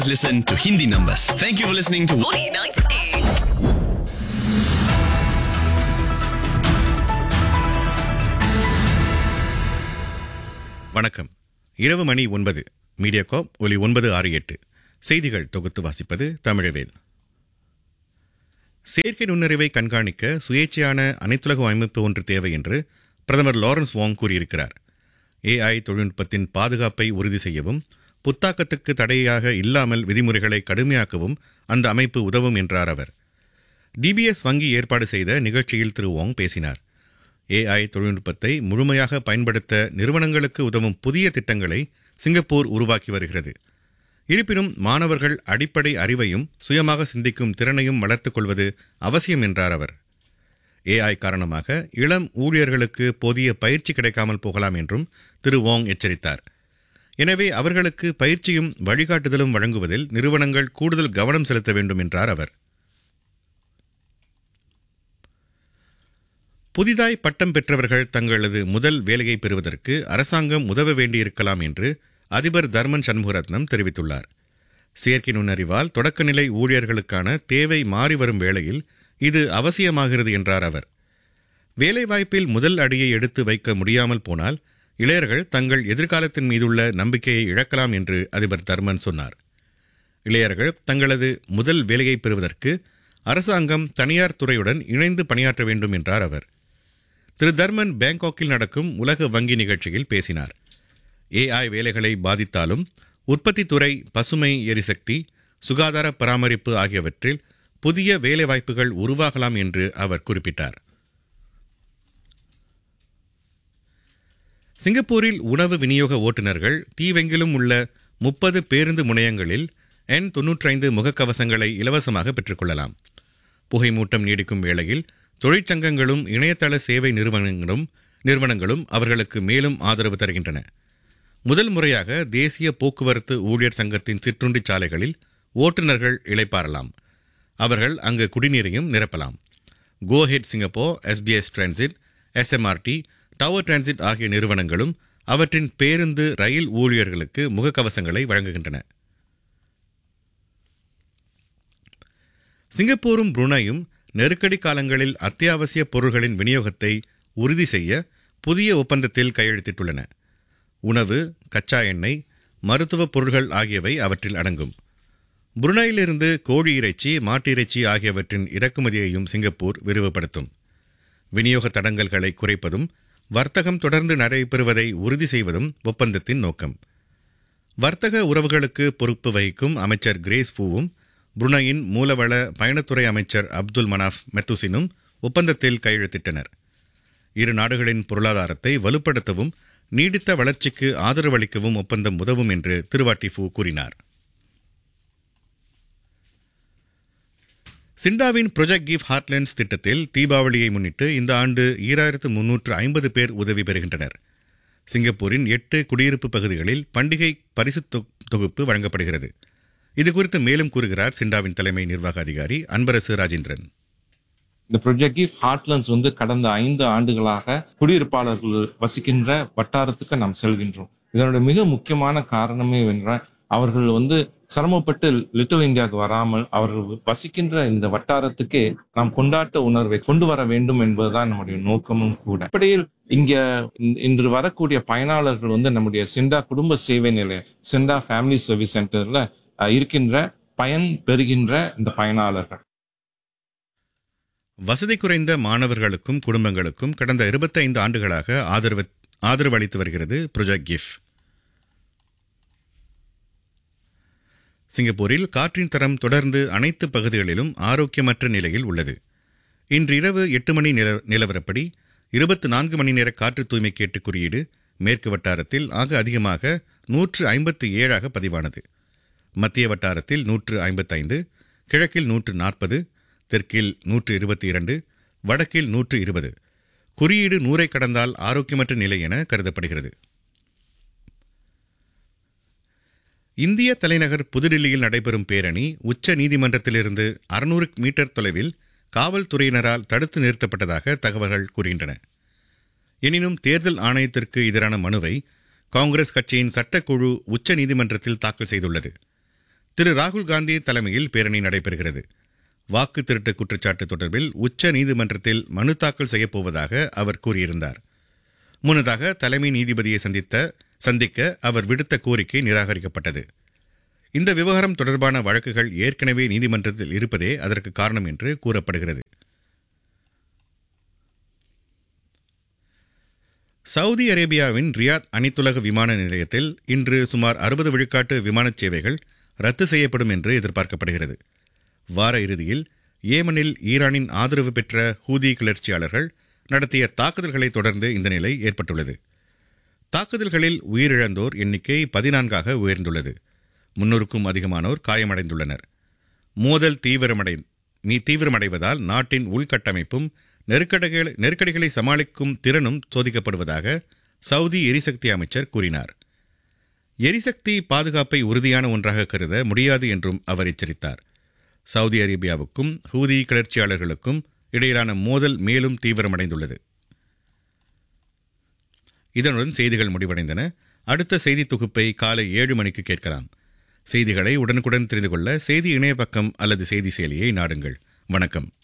Listen to Hindi numbers. Thank you for listening to Morning 98. வணக்கம் இரவு மணி ஒன்பது Mediacorp ஒலி ஒன்பது ஆறு எட்டு செய்திகள் தொகுத்து வாசிப்பது தமிழவேல் செயற்கை நுண்ணறிவை கண்காணிக்க சுயேட்சையான அனைத்துலக அமைப்பு ஒன்று தேவை என்று பிரதமர் லாரன்ஸ் வாங் கூறியிருக்கிறார் ஏஐ தொழில்நுட்பத்தின் பாதுகாப்பை உறுதி செய்யவும் புத்தாக்கத்துக்கு தடையாக இல்லாமல் விதிமுறைகளை கடுமையாக்கவும் அந்த அமைப்பு உதவும் என்றார் அவர் டிபிஎஸ் வங்கி ஏற்பாடு செய்த நிகழ்ச்சியில் திரு வாங் பேசினார் ஏஐ தொழில்நுட்பத்தை முழுமையாக பயன்படுத்த நிறுவனங்களுக்கு உதவும் புதிய திட்டங்களை சிங்கப்பூர் உருவாக்கி வருகிறது இருப்பினும் மாணவர்கள் அடிப்படை அறிவையும் சுயமாக சிந்திக்கும் திறனையும் வளர்த்துக் கொள்வது அவசியம் என்றார் அவர் ஏஐ காரணமாக இளம் ஊழியர்களுக்கு போதிய பயிற்சி கிடைக்காமல் போகலாம் என்றும் திரு வாங் எச்சரித்தார் எனவே அவர்களுக்கு பயிற்சியும் வழிகாட்டுதலும் வழங்குவதில் நிறுவனங்கள் கூடுதல் கவனம் செலுத்த வேண்டும் என்றார் அவர் புதிதாய் பட்டம் பெற்றவர்கள் தங்களது முதல் வேலையை பெறுவதற்கு அரசாங்கம் உதவ வேண்டியிருக்கலாம் என்று அதிபர் தர்மன் சண்முகரத்னம் தெரிவித்துள்ளார் செயற்கை நுண்ணறிவால் தொடக்கநிலை ஊழியர்களுக்கான தேவை மாறி வரும் வேளையில் இது அவசியமாகிறது என்றார் அவர் வேலைவாய்ப்பில் முதல் அடியை எடுத்து வைக்க முடியாமல் போனால் இளையர்கள் தங்கள் எதிர்காலத்தின் மீதுள்ள நம்பிக்கையை இழக்கலாம் என்று அதிபர் தர்மன் சொன்னார் இளையர்கள் தங்களது முதல் வேலையை பெறுவதற்கு அரசாங்கம் தனியார் துறையுடன் இணைந்து பணியாற்ற வேண்டும் என்றார் அவர் திரு தர்மன் பேங்காக்கில் நடக்கும் உலக வங்கி நிகழ்ச்சியில் பேசினார் ஏஐ வேலைகளை பாதித்தாலும் உற்பத்தி துறை பசுமை எரிசக்தி சுகாதார பராமரிப்பு ஆகியவற்றில் புதிய வேலைவாய்ப்புகள் உருவாகலாம் என்று அவர் குறிப்பிட்டார் சிங்கப்பூரில் உணவு விநியோக ஓட்டுநர்கள் தீவெங்கிலும் உள்ள முப்பது பேருந்து முனையங்களில் என் தொன்னூற்றைந்து முகக்கவசங்களை இலவசமாக பெற்றுக்கொள்ளலாம் புகைமூட்டம் நீடிக்கும் வேளையில் தொழிற்சங்கங்களும் இணையதள சேவை நிறுவனங்களும் நிறுவனங்களும் அவர்களுக்கு மேலும் ஆதரவு தருகின்றன முதல் முறையாக தேசிய போக்குவரத்து ஊழியர் சங்கத்தின் சிற்றுண்டி சாலைகளில் ஓட்டுநர்கள் இளைப்பாறலாம் அவர்கள் அங்கு குடிநீரையும் நிரப்பலாம் go ahead Singapore SBS transit SMRT tower transit ஆகிய நிறுவனங்களும் அவற்றின் பேருந்து ரயில் ஊழியர்களுக்கு முகக்கவசங்களை வழங்குகின்றன சிங்கப்பூரும் புருனையும் நெருக்கடி காலங்களில் அத்தியாவசிய பொருள்களின் விநியோகத்தை உறுதி செய்ய புதிய ஒப்பந்தத்தில் கையெழுத்திட்டுள்ளன உணவு கச்சா எண்ணெய் மருத்துவப் பொருள்கள் ஆகியவை அவற்றில் அடங்கும் புருனையிலிருந்து கோழி இறைச்சி மாட்டு இறைச்சி ஆகியவற்றின் இறக்குமதியையும் சிங்கப்பூர் விரிவுபடுத்தும் விநியோக தடங்கல்களை குறைப்பதும் வர்த்தகம் தொடர்ந்து நடைபெறுவதை உறுதி செய்வதும் ஒப்பந்தத்தின் நோக்கம் வர்த்தக உறவுகளுக்கு பொறுப்பு வகிக்கும் அமைச்சர் கிரேஸ் பூவும் புருனையின் மூலவள பயணத்துறை அமைச்சர் அப்துல் மனாஃப் மெத்துசினும் ஒப்பந்தத்தில் கையெழுத்திட்டனர் இரு நாடுகளின் பொருளாதாரத்தை வலுப்படுத்தவும் நீடித்த வளர்ச்சிக்கு ஆதரவளிக்கவும் ஒப்பந்தம் உதவும் என்று திருவாட்டி ஃபூ கூறினார் சிண்டாவின் ப்ரொஜெக்ட் கிவ் ஹார்ட்லேண்ட்ஸ் திட்டத்தில் தீபாவளியை முன்னிட்டு இந்த ஆண்டு ஈராயிரத்து முன்னூற்று ஐம்பது பேர் உதவி பெறுகின்றனர் சிங்கப்பூரின் எட்டு குடியிருப்பு பகுதிகளில் பண்டிகை பரிசு தொ- தொகுப்பு வழங்கப்படுகிறது இது குறித்து மேலும் கூறுகிறார் சிண்டாவின் தலைமை நிர்வாக அதிகாரி அன்பரசு ராஜேந்திரன் இந்த ப்ரொஜெக்டிவ் ஹார்ட்லண்ட்ஸ் வந்து கடந்த ஐந்து ஆண்டுகளாக குடியிருப்பாளர்கள் வசிக்கின்ற வட்டாரத்துக்கு நாம் செல்கின்றோம் இதனுடைய மிக முக்கியமான காரணமே வென்றால் அவர்கள் வந்து சிரமப்பட்டு லிட்டில் இந்தியாவுக்கு வராமல் அவர்கள் வசிக்கின்ற இந்த வட்டாரத்துக்கே நாம் கொண்டாட்ட உணர்வை கொண்டு வர வேண்டும் என்பதுதான் நம்முடைய நோக்கமும் கூட அப்படியில் இங்க இன்- இன்று வரக்கூடிய பயனாளர்கள் வந்து நம்முடைய சிண்டா குடும்ப சேவை நிலையம் சிண்டா ஃபேமிலி சர்வீஸ் சென்டர்ல அஹ், இருக்கின்ற பயன் பெறுகின்ற இந்த பயனாளர்கள் வசதி குறைந்த மாணவர்களுக்கும் குடும்பங்களுக்கும் கடந்த 25 ஆண்டுகளாக ஆதரவு ஆதரவு அளித்து வருகிறது ப்ரொஜெக்ட் கிஃப் சிங்கப்பூரில் காற்றின் தரம் தொடர்ந்து அனைத்து பகுதிகளிலும் ஆரோக்கியமற்ற நிலையில் உள்ளது இன்று இரவு எட்டு மணி நில நிலவரப்படி இருபத்தி நான்கு மணி நேர காற்று தூய்மை கேட்டு குறியீடு மேற்கு வட்டாரத்தில் ஆக அதிகமாக நூற்று ஐம்பத்தி ஏழாக பதிவானது மத்திய வட்டாரத்தில் நூற்று ஐம்பத்தைந்து கிழக்கில் நூற்று நாற்பது தெற்கில் நூற்று இருபத்தி இரண்டு வடக்கில் நூற்று இருபது குறியீடு நூறை கடந்தால் ஆரோக்கியமற்ற நிலை என கருதப்படுகிறது இந்திய தலைநகர் புதுடில்லியில் நடைபெறும் பேரணி உச்ச நீதிமன்றத்திலிருந்து அறுநூறு மீட்டர் தொலைவில் காவல்துறையினரால் தடுத்து நிறுத்தப்பட்டதாக தகவல்கள் கூறுகின்றன எனினும் தேர்தல் ஆணையத்திற்கு எதிரான மனுவை காங்கிரஸ் கட்சியின் சட்டக்குழு உச்ச நீதிமன்றத்தில் தாக்கல் செய்துள்ளது திரு ராகுல் காந்தி தலைமையில் பேரணி நடைபெறுகிறது வாக்கு திருட்டு குற்றச்சாட்டு தொடர்பில் உச்ச நீதிமன்றத்தில் மனு தாக்கல் செய்யப்போவதாக அவர் கூறியிருந்தார் முன்னதாக தலைமை நீதிபதியை சந்தித்த சந்திக்க அவர் விடுத்த கோரிக்கை நிராகரிக்கப்பட்டது இந்த விவகாரம் தொடர்பான வழக்குகள் ஏற்கனவே நீதிமன்றத்தில் இருப்பதே அதற்கு காரணம் என்று கூறப்படுகிறது சவுதி அரேபியாவின் ரியாத் அனைத்துலக விமான நிலையத்தில் இன்று சுமார் அறுபது விழுக்காட்டு விமானச் சேவைகள் ரத்து செய்யப்படும் என்று எதிர்பார்க்கப்படுகிறது வார இறுதியில் ஏமனில் ஈரானின் ஆதரவு பெற்ற ஹூதி கிளர்ச்சியாளர்கள் நடத்திய தாக்குதல்களை தொடர்ந்து இந்த நிலை ஏற்பட்டுள்ளது தாக்குதல்களில் உயிரிழந்தோர் எண்ணிக்கை பதினான்காக உயர்ந்துள்ளது முன்னூறுக்கும் அதிகமானோர் காயமடைந்துள்ளனர் மோதல் தீவிரமடை மீ தீவிரமடைவதால் நாட்டின் உள்கட்டமைப்பும் நெருக்கடிகளை நெருக்கடிகளை சமாளிக்கும் திறனும் சோதிக்கப்படுவதாக சவுதி எரிசக்தி அமைச்சர் கூறினார் எரிசக்தி பாதுகாப்பை உறுதியான ஒன்றாக கருத முடியாது என்றும் அவர் எச்சரித்தார் சவுதி அரேபியாவுக்கும் ஹூதி கிளர்ச்சியாளர்களுக்கும் இடையிலான மோதல் மேலும் தீவிரமடைந்துள்ளது இதனுடன் செய்திகள் முடிவடைந்தன அடுத்த செய்தி தொகுப்பை காலை ஏழு மணிக்கு கேட்கலாம் செய்திகளை உடனுக்குடன் தெரிந்து கொள்ள செய்தி இணைய பக்கம் அல்லது செய்தி செயலியை நாடுங்கள் வணக்கம்